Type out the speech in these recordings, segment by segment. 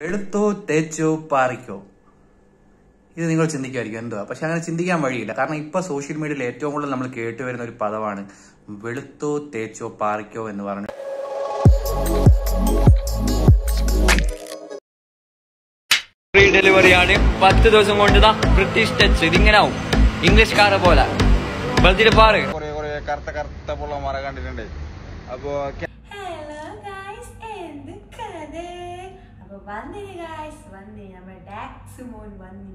എടുത്തോ തേച്ചോ പാറിക്കോ ഇത് നിങ്ങൾ ചിന്തിക്കുമായിരിക്കും എന്തുവാ പക്ഷെ അങ്ങനെ ചിന്തിക്കാൻ വഴിയില്ല കാരണം ഇപ്പൊ സോഷ്യൽ മീഡിയയിൽ ഏറ്റവും കൂടുതൽ നമ്മൾ കേട്ടുവരുന്ന ഒരു പദമാണ് വെളുത്തോ തേച്ചോ പാറിക്കോ എന്ന് പറഞ്ഞു ഫ്രീ ഡെലിവറി ആണ് പത്ത് ദിവസം കൊണ്ട് ദാ ബ്രിട്ടീഷ് ടച്ച് ഇതിങ്ങനെ ആവും ഇംഗ്ലീഷ്കാരെ പോലെ വെളുത്തിട്ട് പാറ് കുറെ കുറെ കറുത്ത കറുത്ത പുള്ളമാരെ കണ്ടിട്ടുണ്ട് അപ്പോ ഹലോ ഗായ്സ് എന്ത് കഥ അപ്പൊ വന്നിനി ഗായ്സ് വന്നിനി നമ്മുടെ ഡാക്സ് മോൻ വന്നിനി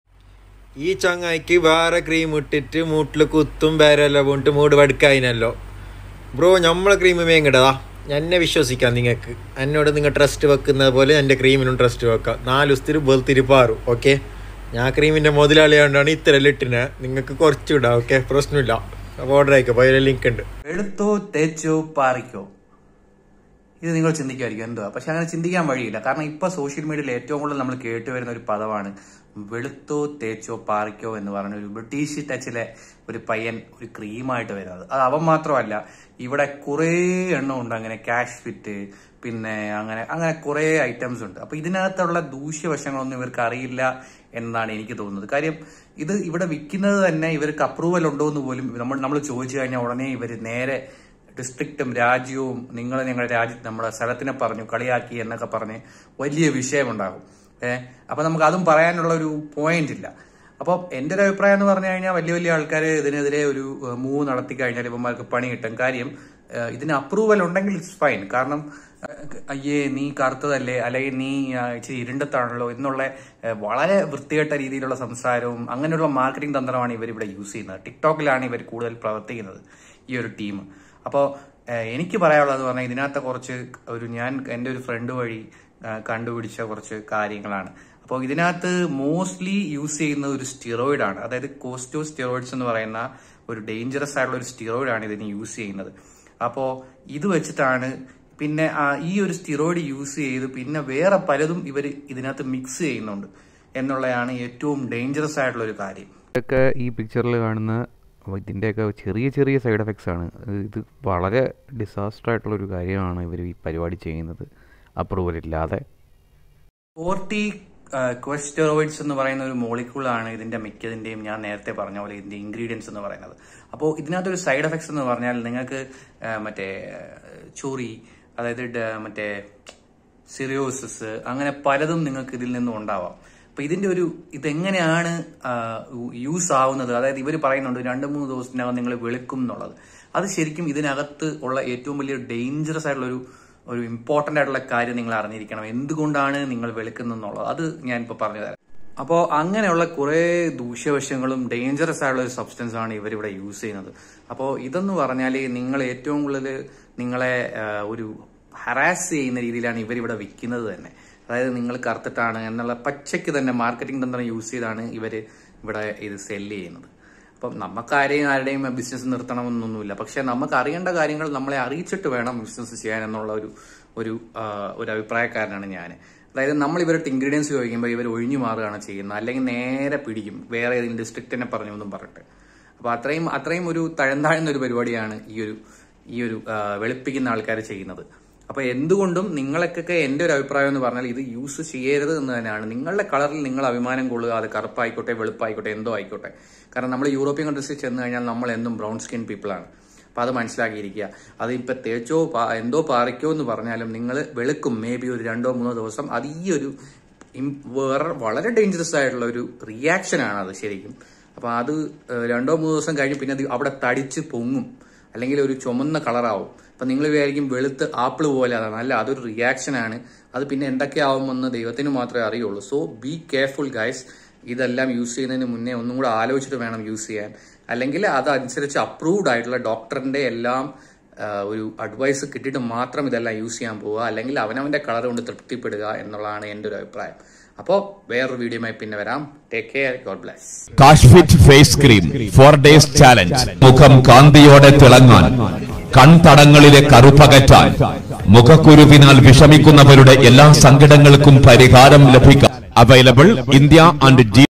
ഈ ചങ്ങായിക്ക് വേറെ ക്രീം ഇട്ടിട്ട് മൂട്ടിൽ കുത്തും വേറെല്ലാം വീണിട്ട് മൂട് വടുക്കായിനല്ലോ ബ്രോ നമ്മളെ ക്രീം വേങ്ങിടതാ എന്നെ വിശ്വസിക്കാം നിങ്ങൾക്ക് എന്നോട് നിങ്ങൾ ട്രസ്റ്റ് വെക്കുന്നത് പോലെ എൻ്റെ ക്രീമിനും ട്രസ്റ്റ് വെക്കാം നാല് ദിവസത്തിൽ വെളുത്തിരി പാറും ഓക്കെ ഞാൻ ക്രീമിൻ്റെ മുതലാളിയാണ്ടാണ് ഇത്ര ഇട്ടിനെ നിങ്ങൾക്ക് കുറച്ച് ഇടാം ഓക്കെ പ്രശ്നമില്ല അപ്പോൾ ഓർഡർ ആയിക്കോ അപ്പോൾ ലിങ്ക് ഉണ്ട് വെളുത്തോ തേച്ചോ പാറിക്കോ ഇത് നിങ്ങൾ ചിന്തിക്കുമായിരിക്കും എന്തുവാ പക്ഷെ അങ്ങനെ ചിന്തിക്കാൻ വഴിയില്ല കാരണം ഇപ്പൊ സോഷ്യൽ മീഡിയയിൽ ഏറ്റവും കൂടുതൽ നമ്മൾ കേട്ടുവരുന്ന ഒരു പദമാണ് വെളുത്തോ തേച്ചോ പാറിക്കോ എന്ന് പറഞ്ഞ ഒരു ബ്രിട്ടീഷ് ടച്ചിലെ ഒരു പയ്യൻ ഒരു ക്രീമായിട്ട് വരുന്നത് അത് അവൻ മാത്രമല്ല ഇവിടെ കുറേ എണ്ണം ഉണ്ട് അങ്ങനെ ക്യാഷ് ഫിറ്റ് പിന്നെ അങ്ങനെ അങ്ങനെ കുറേ ഐറ്റംസ് ഉണ്ട് അപ്പൊ ഇതിനകത്തുള്ള ദൂഷ്യവശങ്ങളൊന്നും ഇവർക്ക് അറിയില്ല എന്നാണ് എനിക്ക് തോന്നുന്നത് കാര്യം ഇത് ഇവിടെ വിൽക്കുന്നത് തന്നെ ഇവർക്ക് അപ്രൂവൽ ഉണ്ടോ എന്ന് പോലും നമ്മൾ നമ്മൾ ചോദിച്ചു കഴിഞ്ഞാൽ ഉടനെ ഇവർ നേരെ ഡിസ്ട്രിക്റ്റും രാജ്യവും നിങ്ങൾ ഞങ്ങളുടെ രാജ്യത്ത് നമ്മുടെ സ്ഥലത്തിനെ പറഞ്ഞു കളിയാക്കി എന്നൊക്കെ പറഞ്ഞ് വലിയ വിഷയമുണ്ടാകും ഏഹ് അപ്പൊ നമുക്ക് അതും പറയാനുള്ള ഒരു പോയിന്റ് ഇല്ല അപ്പോൾ എൻ്റെ ഒരു അഭിപ്രായം എന്ന് പറഞ്ഞു കഴിഞ്ഞാൽ വലിയ വലിയ ആൾക്കാർ ഇതിനെതിരെ ഒരു ഏഹ്, മൂവ് നടത്തി കഴിഞ്ഞാൽ ഇവന്മാർക്ക് പണി കിട്ടും കാര്യം ഏഹ്, ഇതിന് അപ്രൂവൽ ഉണ്ടെങ്കിൽ ഇറ്റ്സ് ഫൈൻ കാരണം ഏഹ്, അയ്യേ നീ കറുത്തതല്ലേ അല്ലെങ്കിൽ നീ ആ, ഇച്ചിരി ഇരുണ്ടത്താണല്ലോ എന്നുള്ള ഏഹ്, വളരെ വൃത്തികെട്ട രീതിയിലുള്ള സംസാരവും അങ്ങനെയുള്ള മാർക്കറ്റിംഗ് തന്ത്രമാണ് ഇവർ ഇവിടെ യൂസ് ചെയ്യുന്നത് ടിക്ടോക്കിലാണ് ഇവർ കൂടുതൽ പ്രവർത്തിക്കുന്നത് ഈ ഒരു ടീം അപ്പോൾ എനിക്ക് പറയാനുള്ളത് പറഞ്ഞാൽ ഇതിനകത്ത് കുറച്ച് ഒരു ഞാൻ എൻ്റെ ഒരു ഫ്രണ്ട് വഴി ആ, കണ്ടുപിടിച്ച കുറച്ച് കാര്യങ്ങളാണ് അപ്പോൾ ഇതിനകത്ത് മോസ്റ്റ്ലി യൂസ് ചെയ്യുന്ന ഒരു സ്റ്റിറോയിഡ് ആണ് അതായത് കോസ്റ്റോ സ്റ്റിറോയിഡ്സ് എന്ന് പറയുന്ന ഒരു ഡേഞ്ചറസ് ആയിട്ടുള്ള ഒരു സ്റ്റിറോയിഡ് ആണ് ഇതിന് യൂസ് ചെയ്യുന്നത് അപ്പോൾ ഇത് വെച്ചിട്ടാണ് പിന്നെ ആ, ഈ ഒരു സ്റ്റിറോയിഡ് യൂസ് ചെയ്ത് പിന്നെ വേറെ പലതും ഇവർ ഇതിനകത്ത് മിക്സ് ചെയ്യുന്നുണ്ട് എന്നുള്ളതാണ് ഏറ്റവും ഡേഞ്ചറസ് ആയിട്ടുള്ള ഒരു കാര്യം ഇതൊക്കെ ഈ പിക്ചറിൽ കാണുന്ന ഇതിൻ്റെയൊക്കെ ചെറിയ ചെറിയ സൈഡ് എഫക്ട്സ് ആണ് ഇത് വളരെ ഡിസാസ്റ്റർ ആയിട്ടുള്ള ഒരു കാര്യമാണ് ഇവർ ഈ പരിപാടി ചെയ്യുന്നത് അപ്രൂവൽ ഇല്ലാതെ ഫോർട്ടി ക്വസ്റ്ററോയിഡ്സ് എന്ന് പറയുന്ന ഒരു മോളിക്യൂളാണ് ഇതിന്റെ മിക്കതിന്റെയും ഞാൻ നേരത്തെ പറഞ്ഞ പോലെ ഇതിന്റെ ഇൻഗ്രീഡിയൻസ് എന്ന് പറയുന്നത് അപ്പോൾ ഇതിനകത്തൊരു സൈഡ് എഫക്ട്സ് എന്ന് പറഞ്ഞാൽ നിങ്ങൾക്ക് ആ, മറ്റേ ആ, ചൊറി അതായത് ഡ- മറ്റേ സിറിയോസിസ് അങ്ങനെ പലതും നിങ്ങൾക്ക് ഇതിൽ നിന്നും ഉണ്ടാവാം അപ്പൊ ഇതിന്റെ ഒരു ഇതെങ്ങനെയാണ് യൂസ് ആവുന്നത് അതായത് ഇവർ പറയുന്നുണ്ട് രണ്ട് മൂന്ന് ദിവസത്തിനകം നിങ്ങൾ വെളുക്കും എന്നുള്ളത് അത് ശരിക്കും ഇതിനകത്ത് ഉള്ള ഏറ്റവും വലിയ ഡേഞ്ചറസ് ആയിട്ടുള്ള ഒരു ഒരു ഇമ്പോർട്ടന്റ് ആയിട്ടുള്ള കാര്യം നിങ്ങൾ അറിഞ്ഞിരിക്കണം എന്തുകൊണ്ടാണ് നിങ്ങൾ വെളുക്കുന്നെന്നുള്ളത് അത് ഞാൻ ഇപ്പൊ പറഞ്ഞു തരാം അപ്പോൾ അങ്ങനെയുള്ള കുറേ ദൂഷ്യവശങ്ങളും ഡേഞ്ചറസ് ആയിട്ടുള്ള ഒരു സബ്സ്റ്റൻസ് ആണ് ഇവരിവിടെ യൂസ് ചെയ്യുന്നത് അപ്പോൾ ഇതെന്ന് പറഞ്ഞാൽ നിങ്ങൾ ഏറ്റവും കൂടുതൽ നിങ്ങളെ ആ, ഒരു ഹറാസ് ചെയ്യുന്ന രീതിയിലാണ് ഇവരിവിടെ വിൽക്കുന്നത് തന്നെ അതായത് നിങ്ങൾ കറുത്തിട്ടാണ് എന്നുള്ള പച്ചയ്ക്ക് തന്നെ മാർക്കറ്റിംഗ് തന്ത്രം യൂസ് ചെയ്താണ് ഇവര് ഇവിടെ ഇത് സെല്ല് ചെയ്യുന്നത് അപ്പം നമുക്ക് ആരെയും ആരുടെയും ബിസിനസ് നിർത്തണമെന്നൊന്നുമില്ല പക്ഷെ നമുക്ക് അറിയേണ്ട കാര്യങ്ങൾ നമ്മളെ അറിയിച്ചിട്ട് വേണം ബിസിനസ് ചെയ്യാൻ എന്നുള്ള ഒരു ഒരു ആ, ഒരു അഭിപ്രായക്കാരനാണ് ഞാൻ അതായത് നമ്മൾ ഇവരുടെ ഇൻഗ്രീഡിയൻസ് ചോദിക്കുമ്പോൾ ഇവർ ഒഴിഞ്ഞു മാറുകയാണ് ചെയ്യുന്നത് അല്ലെങ്കിൽ നേരെ പിടിക്കും വേറെ ഏതെങ്കിലും ഡിസ്ട്രിക്റ്റിനെ പറഞ്ഞു എന്നും പറഞ്ഞിട്ട് അപ്പൊ അത്രയും അത്രയും ഒരു തഴന്താഴ്ന്ന ഒരു പരിപാടിയാണ് ഈ ഒരു ഈ ഒരു ആ, വെളുപ്പിക്കുന്ന ആൾക്കാർ ചെയ്യുന്നത് അപ്പൊ എന്തുകൊണ്ടും നിങ്ങളൊക്കെ എന്റെ ഒരു അഭിപ്രായം എന്ന് പറഞ്ഞാൽ ഇത് യൂസ് ചെയ്യരുത് എന്ന് തന്നെയാണ് നിങ്ങളുടെ കളറിൽ നിങ്ങൾ അഭിമാനം കൊള്ളുക അത് കറുപ്പായിക്കോട്ടെ വെളുപ്പായിക്കോട്ടെ എന്തോ ആയിക്കോട്ടെ കാരണം നമ്മൾ യൂറോപ്യൻ കൺട്രീസിൽ ചെന്ന് കഴിഞ്ഞാൽ നമ്മൾ എന്നും ബ്രൗൺ സ്കിൻ പീപ്പിൾ ആണ് അപ്പൊ അത് മനസ്സിലാക്കിയിരിക്കുക അത് ഇപ്പൊ തേച്ചോ പാ- എന്തോ പാറിക്കോ എന്ന് പറഞ്ഞാലും നിങ്ങൾ വെളുക്കും മേ ബി ഒരു രണ്ടോ മൂന്നോ ദിവസം അത് ഈ ഒരു ഇം- വേറെ വളരെ ഡേഞ്ചറസ് ആയിട്ടുള്ള ഒരു റിയാക്ഷൻ ആണ് അത് ശരിക്കും അപ്പൊ അത് ഏഹ്, രണ്ടോ മൂന്നോ ദിവസം കഴിഞ്ഞ് പിന്നെ അത് അവിടെ തടിച്ച് പൊങ്ങും അല്ലെങ്കിൽ ഒരു ചുമന്ന കളറാവും അപ്പൊ നിങ്ങൾ വിചാരിക്കും വെളുത്ത് ആപ്പിൾ പോലെ അതാണ് അല്ല അതൊരു റിയാക്ഷൻ ആണ് അത് പിന്നെ എന്തൊക്കെയാവുമെന്ന് ദൈവത്തിന് മാത്രമേ അറിയുള്ളൂ സോ ബി കെയർഫുൾ ഗൈസ് ഇതെല്ലാം യൂസ് ചെയ്യുന്നതിന് മുന്നേ ഒന്നും കൂടെ ആലോചിച്ചിട്ട് വേണം യൂസ് ചെയ്യാൻ അല്ലെങ്കിൽ അതനുസരിച്ച് അപ്രൂവ്ഡ് ആയിട്ടുള്ള ഡോക്ടറിന്റെ എല്ലാം ആ, ഒരു അഡ്വൈസ് കിട്ടിയിട്ട് മാത്രം ഇതെല്ലാം യൂസ് ചെയ്യാൻ പോവുക അല്ലെങ്കിൽ അവനവന്റെ കളർ കൊണ്ട് തൃപ്തിപ്പെടുക എന്നുള്ളതാണ് എൻ്റെ ഒരു അഭിപ്രായം അപ്പോൾ വേറൊരു വീഡിയോയുമായി പിന്നെ വരാം ടേക്ക് കെയർ ഗോഡ് ബ്ലെസ് കാഷ്ഫിറ്റ് face cream four days challenge മുഖം കാന്തിയോടെ തിളങ്ങാൻ കൺതടങ്ങളിലെ കറുപ്പകറ്റാൻ മുഖക്കുരുവിനാൽ വിഷമിക്കുന്നവരുടെ എല്ലാ സങ്കടങ്ങൾക്കും പരിഹാരം ലഭിക്കാൻ അവൈലബിൾ ഇന്ത്യ ആൻഡ് ജി